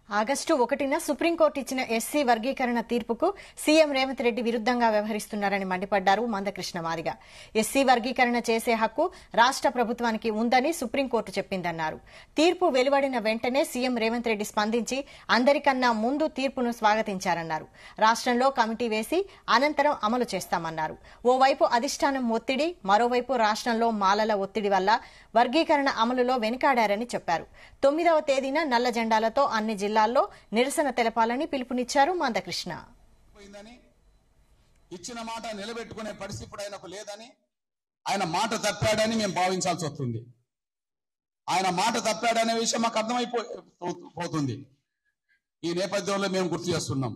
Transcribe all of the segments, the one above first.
August ఒకటిన supreme court ఇచ్చిన SC వర్గీకరణ తీర్పుకు సీఎం రేవంత్ రెడ్డి విరుద్దంగా వ్యవహరిస్తున్నారని మండిపడ్డారు మందకృష్ణ మాదిగ ఎస్సీ వర్గీకరణ చేసే హక్కు రాష్ట ప్రభుత్వానికి ఉందని సుప్రీంకోర్టు చెప్పిందన్నారు తీర్పు వెలువడిన వెంటనే సీఎం రేవంత్ రెడ్డి స్పందించి అందరికన్నా ముందు తీర్పును స్వాగతించారన్నారు రాష్ట్రంలో కమిటీ వేసి అనంతరం అమలు చేస్తామన్నారు ఓవైపు అధిష్టానం ఒత్తిడి మరోవైపు రాష్ట్రంలో మాలల ఒత్తిడి వల్ల వర్గీకరణ అమలులో వెనుకాడారని చెప్పారు తొమ్మిదవ తేదీన నల్ల జెండాలతో అన్ని జిల్లాల్లో నిరసన తెలపాలని పిలుపునిచ్చారు మందకృష్ణ పోయిందని ఇచ్చిన మాట నిలబెట్టుకునే పరిస్థితి ఇప్పుడు ఆయనకు లేదని ఆయన మాట తప్పాడని మేము భావించాల్సి వస్తుంది ఆయన మాట తప్పాడనే విషయం మాకు అర్థమైపో పోతుంది ఈ నేపథ్యంలో మేము గుర్తు చేస్తున్నాం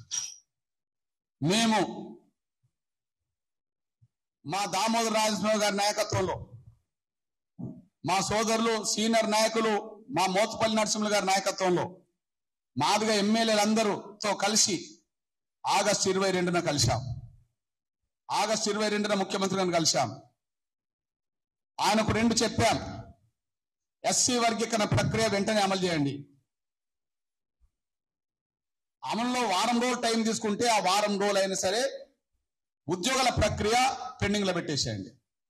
మేము మా దామోదర రాజసింహ గారి నాయకత్వంలో మా సోదరులు సీనియర్ నాయకులు మా మోతపల్లి నరసింహ గారి నాయకత్వంలో మాదిగా ఎమ్మెల్యేలందరూతో కలిసి ఆగస్టు ఇరవై రెండున కలిశాం ఆగస్టు ఇరవై రెండున ముఖ్యమంత్రి గారిని కలిశాం ఆయనకు రెండు చెప్పాం ఎస్సీ వర్గీకరణ ప్రక్రియ వెంటనే అమలు చేయండి అమలులో వారం రోజులు టైం తీసుకుంటే ఆ వారం రోజులు అయినా సరే ఉద్యోగాల ప్రక్రియ పెండింగ్ లో పెట్టేసేయండి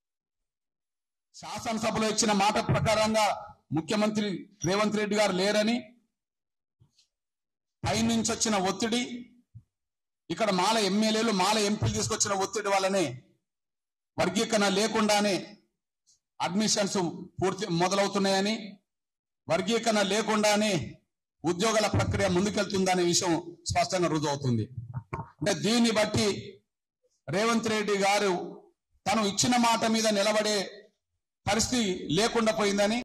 శాసనసభలో ఇచ్చిన మాట ప్రకారంగా ముఖ్యమంత్రి రేవంత్ రెడ్డి గారు లేరని పైనుంచి వచ్చిన ఒత్తిడి ఇక్కడ మాల ఎమ్మెల్యేలు మాల ఎంపీలు తీసుకొచ్చిన ఒత్తిడి వల్లనే వర్గీకరణ లేకుండానే అడ్మిషన్స్ పూర్తి మొదలవుతున్నాయని వర్గీకరణ లేకుండానే ఉద్యోగాల ప్రక్రియ ముందుకెళ్తుందనే విషయం స్పష్టంగా రుజువు అవుతుంది అంటే దీన్ని బట్టి రేవంత్ రెడ్డి గారు తను ఇచ్చిన మాట మీద నిలబడే పరిస్థితి లేకుండా పోయిందని